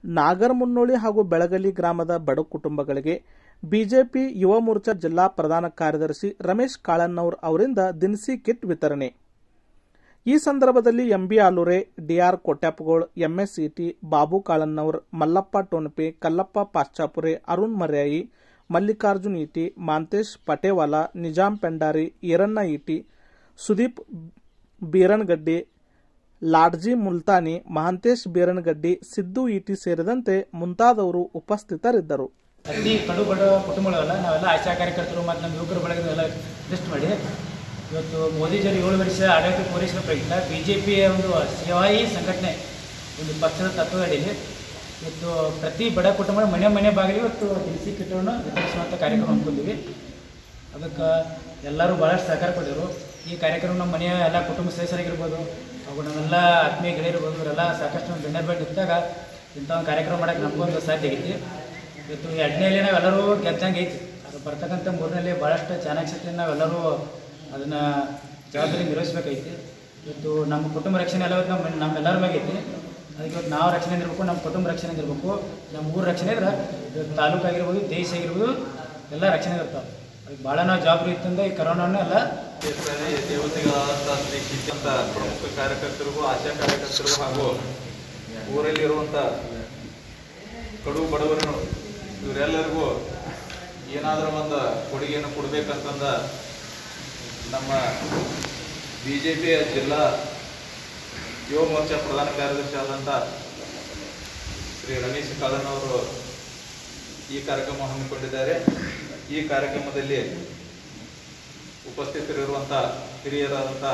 ನಾಗರಮುನ್ನೋಳಿ ಹಾಗೂ ಬೆಳಗಲಿ ಗ್ರಾಮದ ಬಡ ಕುಟುಂಬಗಳಿಗೆ ಬಿಜೆಪಿ ಯುವ ಮೋರ್ಚಾ ಜಿಲ್ಲಾ ಪ್ರಧಾನ ಕಾರ್ಯದರ್ಶಿ ರಮೇಶ್ ಕಾಳನ್ನವರ್ ಅವರಿಂದ ದಿನಸಿ ಕಿಟ್ ವಿತರಣೆ ಈ ಸಂದರ್ಭದಲ್ಲಿ M B Alure D R Kotyapagol M S ಇಟಿ ಬಾಬು ಕಾಳನ್ನವರ್ ಮಲ್ಲಪ್ಪ ಟೋನ್ಪೆ ಕಲ್ಲಪ್ಪ ಪಾಶ್ಚಾಪುರೆ ಅರುಣ್ ಮರ್ಯಾಯಿ ಮಲ್ಲಿಕಾರ್ಜುನ್ ಇಟಿ ಮಾಂತೇಶ್ ಪಟೇವಾಲ ನಿಜಾಂ ಪೆಂಡಾರಿ ಈರಣ್ಣ ಇಟಿ ಸುದೀಪ್ ಬೀರನ್ಗಡ್ಡಿ ಲಾಡ್ಜಿ ಮುಲ್ತಾನಿ ಮಹಾಂತೇಶ್ ಬೀರನ್ಗಡ್ಡಿ ಸಿದ್ದು ಇಟಿ ಸೇರಿದಂತೆ ಮುಂತಾದವರು ಉಪಸ್ಥಿತರಿದ್ದರು ಅತಿ ಕಡು ಬಡ ಕುಟುಂಬಗಳಲ್ಲ ನಾವೆಲ್ಲ ಆಶಾ ಕಾರ್ಯಕರ್ತರು ಮತ್ತು ನಮ್ಮ ಯುವಕರ ಬಳಗದೆಲ್ಲ ಲಿಸ್ಟ್ ಮಾಡಿ ಇವತ್ತು ಮೋದಿಜಿಯವರು ಏಳು ವರ್ಷ ಆಡಳಿತ ಪೂರೈಸಿದ ಪ್ರಯುಕ್ತ ಬಿ ಜೆ ಪಿಯ ಒಂದು ಸೇವಾಯಿ ಸಂಘಟನೆ ಒಂದು ಪಕ್ಷದ ತತ್ವದಡಿಯಲ್ಲಿ ಇವತ್ತು ಪ್ರತಿ ಬಡ ಕುಟುಂಬ ಮನೆ ಮನೆ ಬಾಗಿಲು ಇವತ್ತು ದಿನಸಿ ಕಿಟ್ಟನ್ನು ವಿತರಿಸುವಂಥ ಕಾರ್ಯಕ್ರಮ ಹಮ್ಮಿಕೊಂಡಿವಿ ಅದಕ್ಕೆ ಎಲ್ಲರೂ ಭಾಳಷ್ಟು ಸಹಕಾರ ಕೊಟ್ಟಿದ್ರು ಈ ಕಾರ್ಯಕ್ರಮ ನಮ್ಮ ಮನೆಯ ಎಲ್ಲ ಕುಟುಂಬ ಸದಸ್ಯರಾಗಿರ್ಬೋದು ಹಾಗೂ ನಮ್ಮೆಲ್ಲ ಆತ್ಮೀಯ ಗೆಳೆಯರಿರ್ಬೋದು ಇವರೆಲ್ಲ ಸಾಕಷ್ಟು ನಮ್ಮ ಬೆನ್ನ ಬೆಟ್ಟು ಇದ್ದಾಗ ಇಂಥ ಒಂದು ಕಾರ್ಯಕ್ರಮ ಮಾಡೋಕ್ಕೆ ನಮಗೊಂದು ಸಾಧ್ಯ ಆಗೈತಿ ಇವತ್ತು ಎರಡನೇಲಿ ನಾವೆಲ್ಲರೂ ಗೆದ್ದಂಗೆ ಐತಿ ಅದು ಬರ್ತಕ್ಕಂಥ ಮೂರನೇಲಿ ಭಾಳಷ್ಟು ಚಾಣಾಕ್ಷತೆಯನ್ನು ನಾವೆಲ್ಲರೂ ಅದನ್ನು ಜವಾಬ್ದಾರಿ ನಿರ್ವಹಿಸ್ಬೇಕೈತಿ ಇವತ್ತು ನಮ್ಮ ಕುಟುಂಬ ರಕ್ಷಣೆ ಎಲ್ಲ ಇವತ್ತು ನಮ್ಮ ನಮ್ಮೆಲ್ಲರ ಮ್ಯಾಗ ಐತಿ ಅದಕ್ಕೆ ಇವತ್ತು ನಾವು ರಕ್ಷಣೆ ಇರಬೇಕು ನಮ್ಮ ಕುಟುಂಬ ರಕ್ಷಣೆ ಇರಬೇಕು ನಮ್ಮ ಊರ ರಕ್ಷಣೆ ಇದ್ರೆ ಇವತ್ತು ತಾಲೂಕು ಆಗಿರ್ಬೋದು ದೇಶ ಆಗಿರ್ಬೋದು ಎಲ್ಲ ರಕ್ಷಣೆ ಇರ್ತಾವೆ ಅದಕ್ಕೆ ಭಾಳ ನಾವು ಜವಾಬ್ದಾರಿ ಇತ್ತಂದ್ರೆ ಈ ಕರೋನಾನು ಎಲ್ಲ ದೇಶದಲ್ಲಿ ದೇವತೆಗಳಾದಂಥ ಶ್ರೀ ಕಿತ್ತಂತ ಪ್ರಮುಖ ಕಾರ್ಯಕರ್ತರಿಗೂ ಆಶಾ ಕಾರ್ಯಕರ್ತರಿಗೂ ಹಾಗೂ ಊರಲ್ಲಿರುವಂಥ ಕಡು ಬಡವರು ಇವರೆಲ್ಲರಿಗೂ ಏನಾದರೂ ಒಂದು ಕೊಡುಗೆಯನ್ನು ಕೊಡಬೇಕಂತಂದ ನಮ್ಮ ಬಿ ಜೆ ಪಿಯ ಜಿಲ್ಲಾ ಯುವ ಮೋರ್ಚಾ ಪ್ರಧಾನ ಕಾರ್ಯದರ್ಶಿ ಆದಂಥ ಶ್ರೀ ರಮೇಶ್ ಕಾಳನ್ ಅವರು ಈ ಕಾರ್ಯಕ್ರಮ ಹಮ್ಮಿಕೊಂಡಿದ್ದಾರೆ ಈ ಕಾರ್ಯಕ್ರಮದಲ್ಲಿ ಉಪಸ್ಥಿತರಿರುವಂಥ ಹಿರಿಯರಾದಂಥ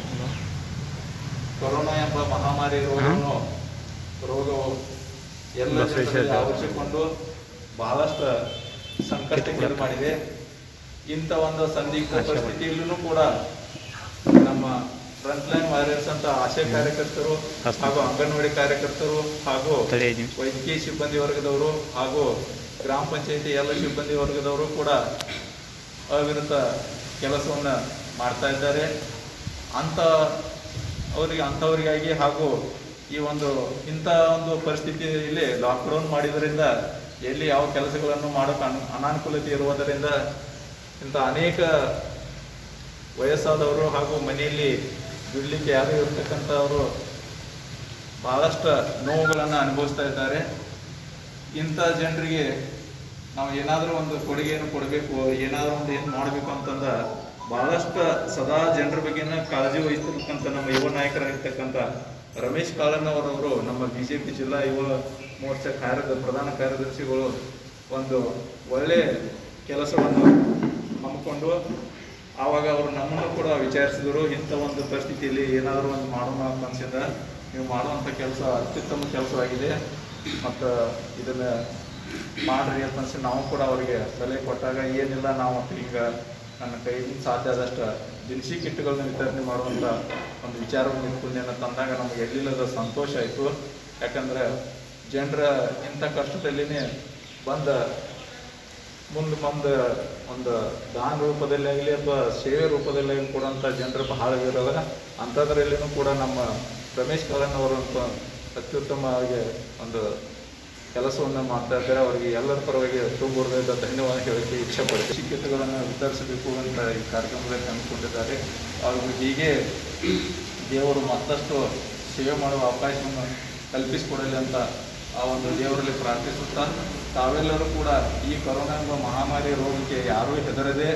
ಕೊರೋನಾ ಎಂಬ ಮಹಾಮಾರಿ ರೋಗವನ್ನು ರೋಗವು ಎಲ್ಲ ಜನರಲ್ಲಿ ಆವರಿಸಿಕೊಂಡು ಬಹಳಷ್ಟು ಸಂಕಷ್ಟಕ್ಕೆ ಮಾಡಿದೆ ಇಂಥ ಒಂದು ಸಂದಿಗ್ಧ ಪರಿಸ್ಥಿತಿಯಲ್ಲೂ ಕೂಡ ನಮ್ಮ ಫ್ರಂಟ್ ಲೈನ್ ವಾರಿಯರ್ಸ್ ಅಂತ ಆಶಾ ಕಾರ್ಯಕರ್ತರು ಹಾಗೂ ಅಂಗನವಾಡಿ ಕಾರ್ಯಕರ್ತರು ಹಾಗೂ ವೈದ್ಯಕೀಯ ಸಿಬ್ಬಂದಿ ವರ್ಗದವರು ಹಾಗೂ ಗ್ರಾಮ ಪಂಚಾಯತಿ ಎಲ್ಲ ಸಿಬ್ಬಂದಿ ವರ್ಗದವರು ಕೂಡ ಅವಿರತ ಕೆಲಸವನ್ನು ಮಾಡ್ತಾ ಇದ್ದಾರೆ ಅಂಥ ಅವರಿಗೆ ಅಂಥವರಿಗಾಗಿ ಹಾಗೂ ಈ ಒಂದು ಇಂಥ ಒಂದು ಪರಿಸ್ಥಿತಿಯಲ್ಲಿ ಲಾಕ್ಡೌನ್ ಮಾಡಿದ್ರಿಂದ ಎಲ್ಲಿ ಯಾವ ಕೆಲಸಗಳನ್ನು ಮಾಡೋಕೆ ಅನ್ ಅನಾನುಕೂಲತೆ ಇರುವುದರಿಂದ ಇಂಥ ಅನೇಕ ವಯಸ್ಸಾದವರು ಹಾಗೂ ಮನೆಯಲ್ಲಿ ದುಡ್ಲಿಕ್ಕೆ ಯಾರು ಇರತಕ್ಕಂಥವರು ಬಹಳಷ್ಟು ನೋವುಗಳನ್ನು ಅನುಭವಿಸ್ತಾ ಇದ್ದಾರೆ ಇಂಥ ಜನರಿಗೆ ನಾವು ಏನಾದರೂ ಒಂದು ಕೊಡುಗೆಯನ್ನು ಕೊಡಬೇಕು ಏನಾದರೂ ಒಂದು ಏನು ಮಾಡಬೇಕು ಅಂತಂದ ಬಹಳಷ್ಟು ಸದಾ ಜನರ ಬಗ್ಗೆನ ಕಾಳಜಿ ವಹಿಸಿರ್ತಕ್ಕಂಥ ನಮ್ಮ ಯುವ ನಾಯಕರಾಗಿರ್ತಕ್ಕಂಥ ರಮೇಶ್ ಕಾಳನ್ನವರವರು ನಮ್ಮ ಬಿಜೆಪಿ ಜಿಲ್ಲಾ ಯುವ ಮೋರ್ಚಾ ಕಾರ್ಯದ ಪ್ರಧಾನ ಕಾರ್ಯದರ್ಶಿಗಳು ಒಂದು ಒಳ್ಳೆ ಕೆಲಸವನ್ನು ಹಮ್ಮಿಕೊಂಡು ಆವಾಗ ಅವರು ನಮ್ಮನ್ನು ಕೂಡ ವಿಚಾರಿಸಿದರು ಇಂಥ ಒಂದು ಪರಿಸ್ಥಿತಿಯಲ್ಲಿ ಏನಾದರೂ ಒಂದು ಮಾಡೋಣ ಅಂತ ಅನ್ಸಿದ ನೀವು ಮಾಡುವಂಥ ಕೆಲಸ ಅತ್ಯುತ್ತಮ ಕೆಲಸವಾಗಿದೆ ಮತ್ತು ಇದನ್ನ ಮಾಡ್ರಿ ಅಂತ ಅನ್ಸಿ ನಾವು ಕೂಡ ಅವರಿಗೆ ಸಲಹೆ ಕೊಟ್ಟಾಗ ಏನಿಲ್ಲ ನಾವು ಈಗ ನನ್ನ ಕೈಯಿಂದ ಸಾಧ್ಯ ಆದಷ್ಟು ದಿನಸಿ ಕಿಟ್ಗಳನ್ನ ವಿತರಣೆ ಮಾಡುವಂಥ ಒಂದು ವಿಚಾರವನ್ನು ಇಟ್ಕೊಂಡೇನ ತಂದಾಗ ನಮಗೆ ಎಲ್ಲಿಲ್ಲದ ಸಂತೋಷ ಆಯಿತು ಯಾಕಂದ್ರೆ ಜನರ ಇಂಥ ಕಷ್ಟದಲ್ಲಿನೇ ಬಂದ ಮುಂದೆ ಮುಂದೆ ಒಂದು ದಾನ ರೂಪದಲ್ಲಿ ಆಗಲಿ ಅಥವಾ ಸೇವೆ ರೂಪದಲ್ಲಿ ಆಗಲಿ ಕೊಡುವಂಥ ಜನರು ಬಹಳ ಇರೋದ ಅಂಥದ್ರಲ್ಲಿನೂ ಕೂಡ ನಮ್ಮ ರಮೇಶ್ ಕಲನ್ ಅವರು ಅಂತ ಅತ್ಯುತ್ತಮವಾಗಿ ಒಂದು ಕೆಲಸವನ್ನು ಮಾಡ್ತಾ ಇದ್ದಾರೆ ಅವರಿಗೆ ಎಲ್ಲರ ಪರವಾಗಿ ತುಂಬ ಹೃದಯದ ಧನ್ಯವಾದ ಹೇಳಕ್ಕೆ ಇಚ್ಛೆ ಪಡ್ತೀನಿ ಶಿಕ್ಷಕಗಳನ್ನು ವಿತರಿಸಬೇಕು ಅಂತ ಈ ಕಾರ್ಯಕ್ರಮದಲ್ಲಿ ಅಂದ್ಕೊಂಡಿದ್ದಾರೆ ಹಾಗೂ ಹೀಗೆ ದೇವರು ಮತ್ತಷ್ಟು ಸೇವೆ ಮಾಡುವ ಅವಕಾಶವನ್ನು ಕಲ್ಪಿಸಿಕೊಡಲಿ ಅಂತ ಆ ಒಂದು ದೇವರಲ್ಲಿ ಪ್ರಾರ್ಥಿಸುತ್ತಾ ತಾವೆಲ್ಲರೂ ಕೂಡ ಈ ಕೊರೋನಾ ಎಂಬ ಮಹಾಮಾರಿ ರೋಗಕ್ಕೆ ಯಾರೂ ಹೆದರದೆ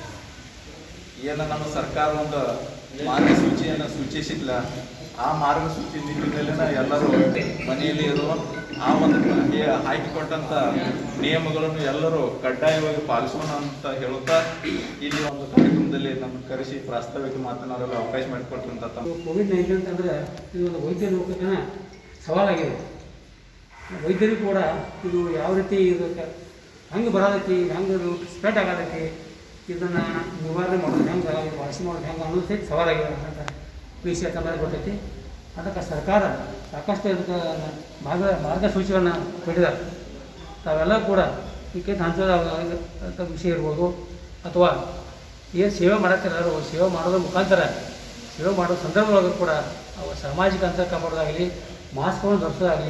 ಏನು ನಮ್ಮ ಸರ್ಕಾರ ಒಂದು ಮಾರ್ಗಸೂಚಿಯನ್ನು ಸೂಚಿಸಿಲ್ಲ ಆ ಮಾರ್ಗಸೂಚಿ ನಿಟ್ಟಿನಲ್ಲಿನ ಎಲ್ಲರೂ ಮನೆಯಲ್ಲಿ ಇರುವ ಆ ಒಂದು ನಮಗೆ ಹಾಕಿಕೊಟ್ಟಂತ ನಿಯಮಗಳನ್ನು ಎಲ್ಲರೂ ಕಡ್ಡಾಯವಾಗಿ ಪಾಲಿಸೋಣ ಅಂತ ಹೇಳುತ್ತಾ ಇಲ್ಲಿ ಒಂದು ಕಾರ್ಯಕ್ರಮದಲ್ಲಿ ನಮ್ಮ ಕರೆಸಿ ಪ್ರಾಸ್ತಾವಿಕ ಮಾತನಾಡಲು ಅವಕಾಶ ಮಾಡಿಕೊಟ್ಟಂತ ತಮ್ಮ ಕೋವಿಡ್ ನೈನ್ಟೀನ್ ಅಂತಂದ್ರೆ ಇದು ಒಂದು ವೈದ್ಯ ಲೋಕಕ್ಕೆ ಸವಾಲಾಗಿದೆ ವೈದ್ಯರು ಕೂಡ ಇದು ಯಾವ ರೀತಿ ಇದಕ್ಕೆ ಹೆಂಗೆ ಬರೋದೈತಿ ಹೆಂಗೆ ಇದು ಸ್ಪ್ರೆಡ್ ಆಗೋದೈತಿ ಇದನ್ನು ನಿವಾರಣೆ ಮಾಡೋದು ಹೆಂಗೆ ವಾಸಿ ಮಾಡೋದು ಹೆಂಗೆ ಅನ್ನೋದು ಸಹಿತ ಸವಾಲಾಗಿದೆ ಅಂತ ವಿಷಯ ತಮ್ಮಲ್ಲಿ ಗೊತ್ತೈತಿ ಅದಕ್ಕೆ ಸರ್ಕಾರ ಸಾಕಷ್ಟು ಇದಕ್ಕೆ ಮಾರ್ಗ ಮಾರ್ಗಸೂಚಿಗಳನ್ನು ಕೊಟ್ಟಿದ್ದಾರೆ ತಾವೆಲ್ಲ ಕೂಡ ಇದಕ್ಕೆ ಹಂಚೋದ ವಿಷಯ ಇರ್ಬೋದು ಅಥವಾ ಏನು ಸೇವೆ ಮಾಡತ್ತಿರೋ ಸೇವೆ ಮಾಡೋದ್ರ ಮುಖಾಂತರ ಸೇವೆ ಮಾಡೋ ಸಂದರ್ಭದೊಳಗೆ ಕೂಡ ಅವು ಸಾಮಾಜಿಕ ಅಂತರ ಕಾಪಾಡೋದಾಗಲಿ ಮಾಸ್ಕ್ಗಳನ್ನು ಧರಿಸೋದಾಗಲಿ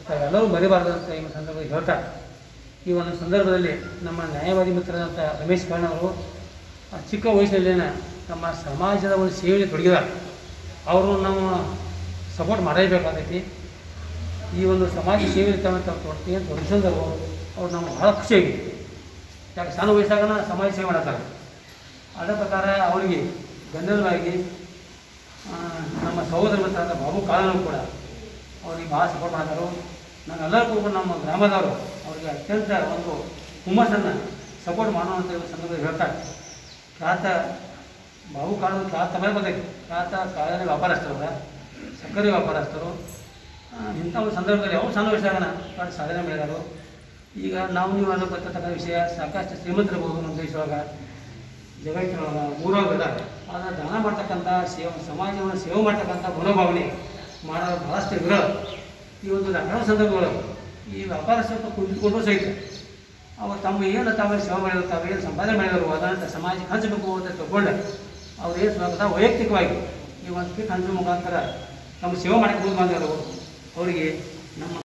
ತಾವೆಲ್ಲರೂ ಮರಿಬಾರ್ದು ಅಂತ ಈ ಸಂದರ್ಭದಲ್ಲಿ ಹೇಳ್ತಾ ಈ ಒಂದು ಸಂದರ್ಭದಲ್ಲಿ ನಮ್ಮ ನ್ಯಾಯವಾದಿ ಮಿತ್ರರಾದಂಥ ರಮೇಶ್ ಕರ್ಣ ಅವರು ಆ ಚಿಕ್ಕ ವಯಸ್ಸಿನಲ್ಲೇನ ನಮ್ಮ ಸಮಾಜದ ಒಂದು ಸೇವೆಯಲ್ಲಿ ತೊಡಗಿದ್ದಾರೆ ಅವರು ನಾವು ಸಪೋರ್ಟ್ ಮಾಡಲೇಬೇಕಾಗೈತಿ ಈ ಒಂದು ಸಮಾಜ ಸೇವೆಯಲ್ಲಿ ತಮ್ಮ ತಾವು ತೊಡ್ತೀವಿ ಅಂತ ತೊಡಗಿಸಿದ್ರು ಅವ್ರು ನಮ್ಗೆ ಭಾಳ ಖುಷಿಯಾಗಿದೆ ಯಾಕೆ ಸಣ್ಣ ವಯಸ್ಸಾಗನ ಸಮಾಜ ಸೇವೆ ಮಾಡತ್ತಾರೆ ಅದೇ ಪ್ರಕಾರ ಅವರಿಗೆ ಬೆನ್ನೆಲುಬಾಗಿ ಆ, ನಮ್ಮ ಸಹೋದರ ಮಿತ್ರರಾದ ಬಾಬು ಕಾಳನೂ ಕೂಡ ಅವ್ರಿಗೆ ಭಾಳ ಸಪೋರ್ಟ್ ಮಾಡಿದರು ನಾವೆಲ್ಲರೂ ಕೂಡ ನಮ್ಮ ಗ್ರಾಮದವರು ಅವರಿಗೆ ಅತ್ಯಂತ ಒಂದು ಹುಮ್ಮಸ್ಸನ್ನು ಸಪೋರ್ಟ್ ಮಾಡುವಂಥ ಒಂದು ಸಂದರ್ಭದಲ್ಲಿ ಹೇಳ್ತಾರೆ ಖ್ಯಾತ ಬಾಬು ಕಾಳು ಖ್ಯಾತ ತಮ್ಮೇ ಬಂದೈತಿ ಖ್ಯಾತ ಕಾಳಿನ ವ್ಯಾಪಾರಸ್ಥರು ಅವ್ರ, ಸಕ್ಕರೆ ವ್ಯಾಪಾರಸ್ಥರು ಆ, ಇಂಥ ಒಂದು ಸಂದರ್ಭದಲ್ಲಿ ಅವ್ರು ಸಣ್ಣ ವಯಸ್ಸಾಗನ ಬಟ್ ಸಾಧನೆ ಮಾಡಿದರು ಈಗ ನಾವು ನೀವು ಅನ್ನೋ ಗೊತ್ತಿರ್ತಕ್ಕಂಥ ವಿಷಯ ಸಾಕಷ್ಟು ಶ್ರೀಮಂತರಿರ್ಬೋದು ನಮ್ಮ ದೇಶದೊಳಗೆ ಜಗತ್ತಿನೊಳಗೆ ಊರೊಳಗೆ ಇದ್ದಾರೆ ಆದರೆ ದಾನ ಮಾಡ್ತಕ್ಕಂಥ ಸೇವೆ ಸಮಾಜವನ್ನು ಸೇವೆ ಮಾಡ್ತಕ್ಕಂಥ ಮನೋಭಾವನೆ ಮಾಡೋದು ಭಾಳಷ್ಟು ವಿರಳ ಈ ಒಂದು ಲಗ್ನ ಸಂದರ್ಭದೊಳಗೆ ಈ ವ್ಯಾಪಾರಸ್ಥರು ಕುಳಿತುಕೊಂಡು ಸಹಿತ ಅವ್ರು ತಮ್ಮ ಏನು ತಾವು ಸೇವೆ ಮಾಡಿದ್ರು ತಾವು ಏನು ಸಂಪಾದನೆ ಮಾಡಿದ್ರು ಅದನ್ನು ಸಮಾಜಕ್ಕೆ ಹಂಚಬೇಕು ಅಂತ ತಗೊಂಡು ಅವ್ರು ಏನು ಸ್ವತಃ ವೈಯಕ್ತಿಕವಾಗಿ ಈ ಒಂದು ಕಿಟ್ ಹಂಚುವ ಮುಖಾಂತರ ತಮ್ಮ ಸೇವೆ ಮಾಡಕ್ಕೆ ಮುಂದೆ ಬಂದರು ಅವರಿಗೆ ನಮ್ಮ